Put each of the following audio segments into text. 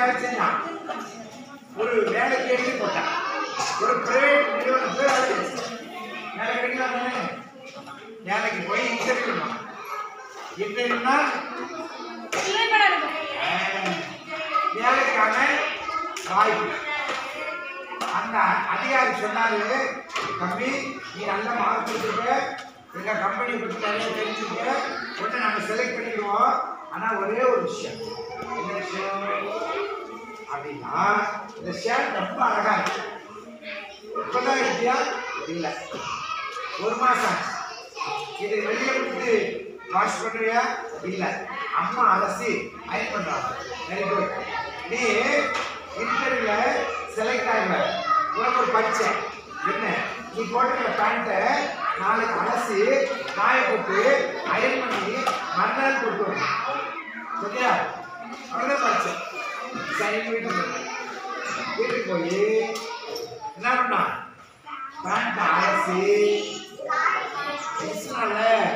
வேலை செஞ்சான் ஒரு வேலை கேட்டு போட்டான் ஒரு பிரைவேட் நிறுவனத்தில் வேலை செஞ்சான். வேலை கிடைக்கலாம் தானே வேலைக்கு போய் இன்டர்வியூ இன்டர்வியூனா வேலைக்கான வாய்ப்பு அந்த அதிகாரி சொன்னாரு தம்பி நீ நல்ல மார்க் எடுத்துருக்க எங்க கம்பெனி பற்றி நிறைய தெரிஞ்சுக்க உடனே நாங்கள் செலக்ட் பண்ணிடுவோம் ஆனா ஒரே ஒரு விஷயம் என்ன விஷயம் அப்படின்னா இந்த ஷேர் ரொம்ப அழகா இருக்கு இப்பதான் இருக்கியா இல்ல ஒரு மாசம் ஆச்சு. இது வெளியே கொடுத்து வாஷ் பண்ணுறியா இல்ல அம்மா அலசி அயன் பண்றாங்க வெரி குட் நீ இன்டர்வியூல செலக்ட் ஆகல உனக்கு ஒரு பரீட்சை என்ன நீ போட்டுக்கிற பேண்ட்டை நாளைக்கு அலசி காய போட்டு அயன் பண்ணி மறுநாள் போட்டு வரணும் சரியா அவ்வளோதான் பரீட்சை சரி வீட்டுக்கு போ. வீட்டுக்கு போய் என்ன பண்ணா பேண்ட்டை அலசி பேசுனால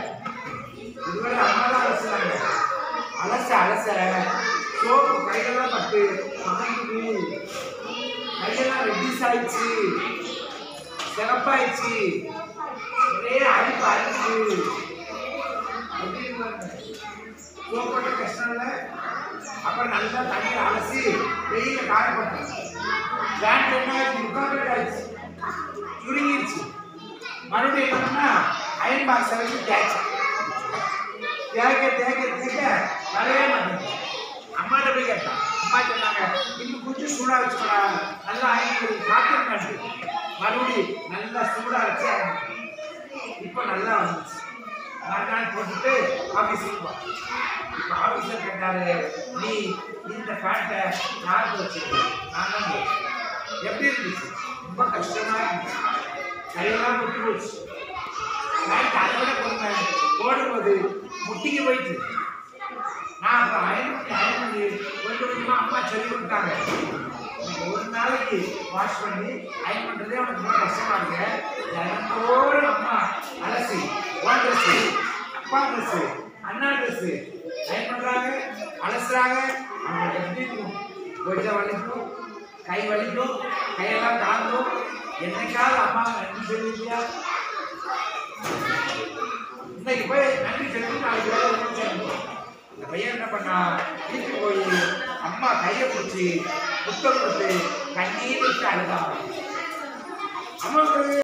இதுவரை அம்மா தான் அலசுனாங்க அலச அலச சோப்பு கையெல்லாம் பட்டு காய்க்குது கையெல்லாம் ரெட்டிஸ் ஆயிடுச்சு சிறப்பாயிடுச்சு ஒரே அரிப்பு அரிப்பு எப்படி இருக்கு பாருங்க. சோப்பு போட்ட கஷ்டம் இல்லை அப்புறம் நல்லா தண்ணியை அலசி வெயில காயப்பட்டேன் பேண்ட் என்ன ஆயிடுச்சு முக்கால் ஆயிடுச்சு சுருங்கிருச்சு மறுபடியும் என்னன்னா அயன் பாக்ஸ் வச்சு தேய்ச்சேன் தேய்க்க தேய்க்க தேய்க்க வரவே மாட்டேங்குது அம்மாட்ட போய் கேட்டான் அம்மா சொன்னாங்க இன்னும் கொஞ்சம் சூடா வச்சுக்கடா நல்லா அயன் பண்ணி காத்து மறுபடியும் நல்லா சூடா வச்சு iron பண்ணேன். இப்போ நல்லா வந்துச்சு மறுநாள் போட்டுட்டு ஆஃபீஸுக்கு போ இப்போ ஆஃபீஸில் கேட்டாரு நீ இந்த பேண்ட்டை யாருக்கு வச்சுருக்க நான் தான் போட்டேன். எப்படி இருந்துச்சு ரொம்ப கஷ்டமா இருந்துச்சு கையெல்லாம் முட்டி போச்சு நைட் அதை விட கொடுங்க போடும்போது முட்டிக்கு போயிட்டு நான் அப்புறம் அயன் பண்ணி அயன் பண்ணி கொஞ்சம் கொஞ்சமாக அம்மா சொல்லி கொடுத்தாங்க நீங்க ஒரு நாளைக்கு வாஷ் பண்ணி அயன் பண்ணுறதே அவனுக்கு ரொம்ப கஷ்டமா இருக்கு தினத்தோடு அம்மா அலசி ஒன் ட்ரெஸ்ஸு அப்பா ட்ரெஸ்ஸு அண்ணா ட்ரெஸ்ஸு அயன் பண்ணுறாங்க அலசுறாங்க அவங்களுக்கு எப்படி இருக்கும் கொஞ்சம் வலிக்கும் கை வலிக்கும் கையெல்லாம் காந்தும் என்னைக்காவது அம்மா நன்றி சொல்லியிருக்கியா இன்னைக்கு போய் நன்றி சொல்லி நாளைக்கு வேலை வந்து சேர்ந்தோம் இந்த பையன் என்ன பண்ணா வீட்டுக்கு போய் அம்மா கையை பிடிச்சி புத்தகம் கொடுத்து கண்ணீர் விட்டு அழுதான் அம்மாவுக்கு